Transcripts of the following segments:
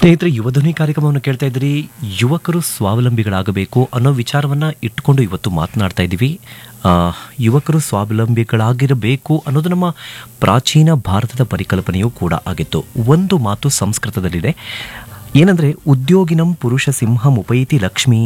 ಸ್ನೇಹಿತರೆ ಯುವಧ್ವನಿ ಕಾರ್ಯಕ್ರಮವನ್ನು ಕೇಳ್ತಾ ಇದ್ರಿ ಯುವಕರು ಸ್ವಾವಲಂಬಿಗಳಾಗಬೇಕು ಅನ್ನೋ ವಿಚಾರವನ್ನ ಇಟ್ಕೊಂಡು ಇವತ್ತು ಮಾತನಾಡ್ತಾ ಇದ್ದೀವಿ ಆ, ಯುವಕರು ಸ್ವಾವಲಂಬಿಗಳಾಗಿರಬೇಕು ಅನ್ನೋದು ನಮ್ಮ ಪ್ರಾಚೀನ ಭಾರತದ ಪರಿಕಲ್ಪನೆಯೂ ಕೂಡ ಆಗಿತ್ತು ಒಂದು ಮಾತು ಸಂಸ್ಕೃತದಲ್ಲಿದೆ ಏನಂದ್ರೆ ಉದ್ಯೋಗಿನಂ ಪುರುಷ ಸಿಂಹಮುಪೈತಿ ಲಕ್ಷ್ಮೀ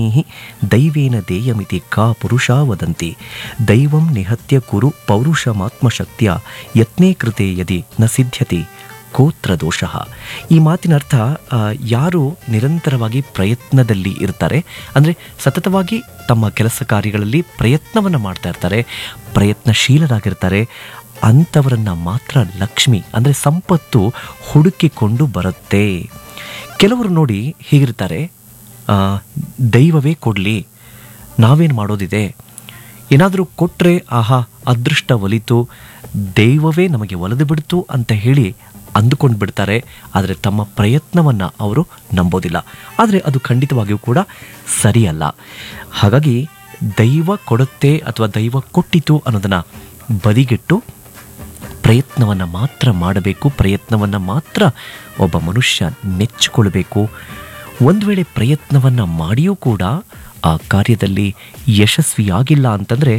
ದೈವೇನ ದೇಯಮಿತಿ ಕಾ ಪುರುಷ ವದಂತಿ ದೈವಂ ನಿಹತ್ಯ ಕುರು ಪೌರುಷಮಾತ್ಮಶಕ್ತಿಯ ಯತ್ನೇ ಕೃತೆ ಯದಿ ನ ಸಿದ್ಧ್ಯತಿ ಕೋತ್ರ ದೋಷ ಈ ಮಾತಿನ ಅರ್ಥ ಆ, ಯಾರು ನಿರಂತರವಾಗಿ ಪ್ರಯತ್ನದಲ್ಲಿ ಇರ್ತಾರೆ ಅಂದರೆ ಸತತವಾಗಿ ತಮ್ಮ ಕೆಲಸ ಕಾರ್ಯಗಳಲ್ಲಿ ಪ್ರಯತ್ನವನ್ನು ಮಾಡ್ತಾ ಇರ್ತಾರೆ ಪ್ರಯತ್ನಶೀಲರಾಗಿರ್ತಾರೆ ಅಂಥವರನ್ನ ಮಾತ್ರ ಲಕ್ಷ್ಮಿ ಅಂದರೆ ಸಂಪತ್ತು ಹುಡುಕಿಕೊಂಡು ಬರುತ್ತೆ ಕೆಲವರು ನೋಡಿ ಹೀಗಿರ್ತಾರೆ ಆ, ದೈವವೇ ಕೊಡಲಿ ನಾವೇನು ಮಾಡೋದಿದೆ ಏನಾದರೂ ಕೊಟ್ಟರೆ ಆಹಾ ಅದೃಷ್ಟ ಒಲಿತು ದೈವವೇ ನಮಗೆ ಒಲಿದು ಬಿಡ್ತು ಅಂತ ಹೇಳಿ ಅಂದುಕೊಂಡು ಬಿಡ್ತಾರೆ ಆದರೆ ತಮ್ಮ ಪ್ರಯತ್ನವನ್ನು ಅವರು ನಂಬೋದಿಲ್ಲ ಆದರೆ ಅದು ಖಂಡಿತವಾಗಿಯೂ ಕೂಡ ಸರಿಯಲ್ಲ ಹಾಗಾಗಿ ದೈವ ಕೊಡುತ್ತೆ ಅಥವಾ ದೈವ ಕೊಟ್ಟಿತು ಅನ್ನೋದನ್ನು ಬದಿಗಿಟ್ಟು ಪ್ರಯತ್ನವನ್ನು ಮಾತ್ರ ಮಾಡಬೇಕು ಪ್ರಯತ್ನವನ್ನು ಮಾತ್ರ ಒಬ್ಬ ಮನುಷ್ಯ ನೆಚ್ಚಿಕೊಳ್ಬೇಕು ಒಂದು ವೇಳೆ ಪ್ರಯತ್ನವನ್ನು ಮಾಡಿಯೂ ಕೂಡ ಆ ಕಾರ್ಯದಲ್ಲಿ ಯಶಸ್ವಿಯಾಗಿಲ್ಲ ಅಂತಂದರೆ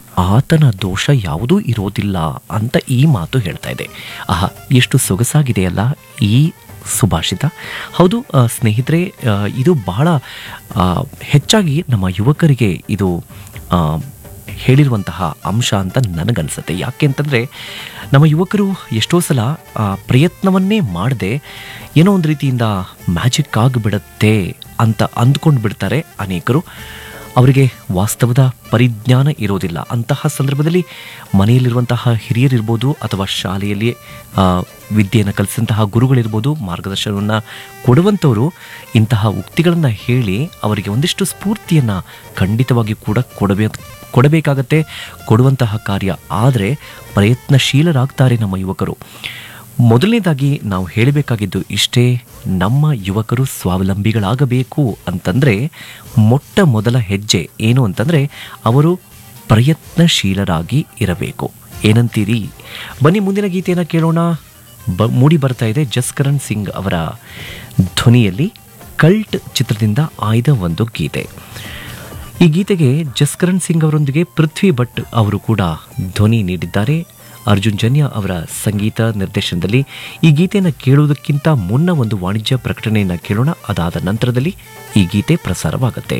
ಆತನ ದೋಷ ಯಾವುದೂ ಇರೋದಿಲ್ಲ ಅಂತ ಈ ಮಾತು ಹೇಳ್ತಾ ಇದೆ ಆಹಾ ಎಷ್ಟು ಸೊಗಸಾಗಿದೆಯಲ್ಲ ಈ ಸುಭಾಷಿತ ಹೌದು ಆ, ಸ್ನೇಹಿತರೆ ಆ, ಇದು ಬಹಳ ಆ, ಹೆಚ್ಚಾಗಿ ನಮ್ಮ ಯುವಕರಿಗೆ ಇದು ಆ, ಹೇಳಿರುವಂತಹ ಅಂಶ ಅಂತ ನನಗನ್ಸುತ್ತೆ ಯಾಕೆ ಅಂತಂದರೆ ನಮ್ಮ ಯುವಕರು ಎಷ್ಟೋ ಸಲ ಆ, ಪ್ರಯತ್ನವನ್ನೇ ಮಾಡದೆ ಏನೋ ಒಂದು ರೀತಿಯಿಂದ ಮ್ಯಾಜಿಕ್ ಆಗಿಬಿಡತ್ತೆ ಅಂತ ಅಂದ್ಕೊಂಡು ಬಿಡ್ತಾರೆ ಅನೇಕರು ಅವರಿಗೆ ವಾಸ್ತವದ ಪರಿಜ್ಞಾನ ಇರೋದಿಲ್ಲ ಅಂತಹ ಸಂದರ್ಭದಲ್ಲಿ ಮನೆಯಲ್ಲಿರುವಂತಹ ಹಿರಿಯರಿರ್ಬೋದು ಅಥವಾ ಶಾಲೆಯಲ್ಲಿ ಆ, ವಿದ್ಯೆಯನ್ನು ಕಲಿಸಿದಂತಹ ಗುರುಗಳಿರ್ಬೋದು ಮಾರ್ಗದರ್ಶನವನ್ನು ಕೊಡುವಂಥವರು ಇಂತಹ ಉಕ್ತಿಗಳನ್ನು ಹೇಳಿ ಅವರಿಗೆ ಒಂದಿಷ್ಟು ಸ್ಫೂರ್ತಿಯನ್ನು ಖಂಡಿತವಾಗಿ ಕೂಡ ಕೊಡಬೇ ಕೊಡಬೇಕಾಗತ್ತೆ ಕೊಡುವಂತಹ ಕಾರ್ಯ ಆದರೆ ಪ್ರಯತ್ನಶೀಲರಾಗ್ತಾರೆ ನಮ್ಮ ಯುವಕರು ಮೊದಲನೇದಾಗಿ ನಾವು ಹೇಳಬೇಕಾಗಿದ್ದು ಇಷ್ಟೇ ನಮ್ಮ ಯುವಕರು ಸ್ವಾವಲಂಬಿಗಳಾಗಬೇಕು ಅಂತಂದರೆ ಮೊಟ್ಟ ಮೊದಲ ಹೆಜ್ಜೆ ಏನು ಅಂತಂದರೆ ಅವರು ಪ್ರಯತ್ನಶೀಲರಾಗಿ ಇರಬೇಕು ಏನಂತೀರಿ ಬನ್ನಿ ಮುಂದಿನ ಗೀತೆಯನ್ನು ಕೇಳೋಣ ಬ ಮೂಡಿ ಬರ್ತಾ ಇದೆ ಜಸ್ಕರಣ್ ಸಿಂಗ್ ಅವರ ಧ್ವನಿಯಲ್ಲಿ ಕಲ್ಟ್ ಚಿತ್ರದಿಂದ ಆಯ್ದ ಒಂದು ಗೀತೆ ಈ ಗೀತೆಗೆ ಜಸ್ಕರಣ್ ಸಿಂಗ್ ಅವರೊಂದಿಗೆ ಪೃಥ್ವಿ ಭಟ್ ಅವರು ಕೂಡ ಧ್ವನಿ ನೀಡಿದ್ದಾರೆ ಅರ್ಜುನ್ ಜನ್ಯ ಅವರ ಸಂಗೀತ ನಿರ್ದೇಶನದಲ್ಲಿ ಈ ಗೀತೆಯನ್ನು ಕೇಳುವುದಕ್ಕಿಂತ ಮುನ್ನ ಒಂದು ವಾಣಿಜ್ಯ ಪ್ರಕಟಣೆಯನ್ನು ಕೇಳೋಣ ಅದಾದ ನಂತರದಲ್ಲಿ ಈ ಗೀತೆ ಪ್ರಸಾರವಾಗುತ್ತೆ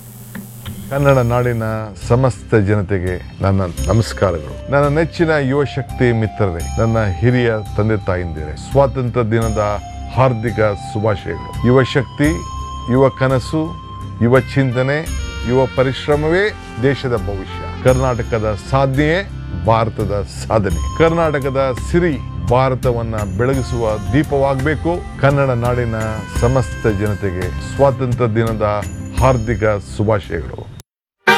ಕನ್ನಡ ನಾಡಿನ ಸಮಸ್ತ ಜನತೆಗೆ ನನ್ನ ನಮಸ್ಕಾರಗಳು ನನ್ನ ನೆಚ್ಚಿನ ಯುವ ಶಕ್ತಿ ಮಿತ್ರರೇ ನನ್ನ ಹಿರಿಯ ತಂದೆ ತಾಯಿಂದಿರೇ ಸ್ವಾತಂತ್ರ್ಯ ದಿನದ ಹಾರ್ದಿಕ ಶುಭಾಶಯಗಳು ಯುವ ಶಕ್ತಿ ಯುವ ಕನಸು ಯುವ ಚಿಂತನೆ ಯುವ ಪರಿಶ್ರಮವೇ ದೇಶದ ಭವಿಷ್ಯ ಕರ್ನಾಟಕದ ಸಾಧನೆಯೇ ಭಾರತದ ಸಾಧನೆ ಕರ್ನಾಟಕದ ಸಿರಿ ಭಾರತವನ್ನ ಬೆಳಗಿಸುವ ದೀಪವಾಗಬೇಕು ಕನ್ನಡ ನಾಡಿನ ಸಮಸ್ತ ಜನತೆಗೆ ಸ್ವಾತಂತ್ರ್ಯ ದಿನದ ಹಾರ್ದಿಕ ಶುಭಾಶಯಗಳು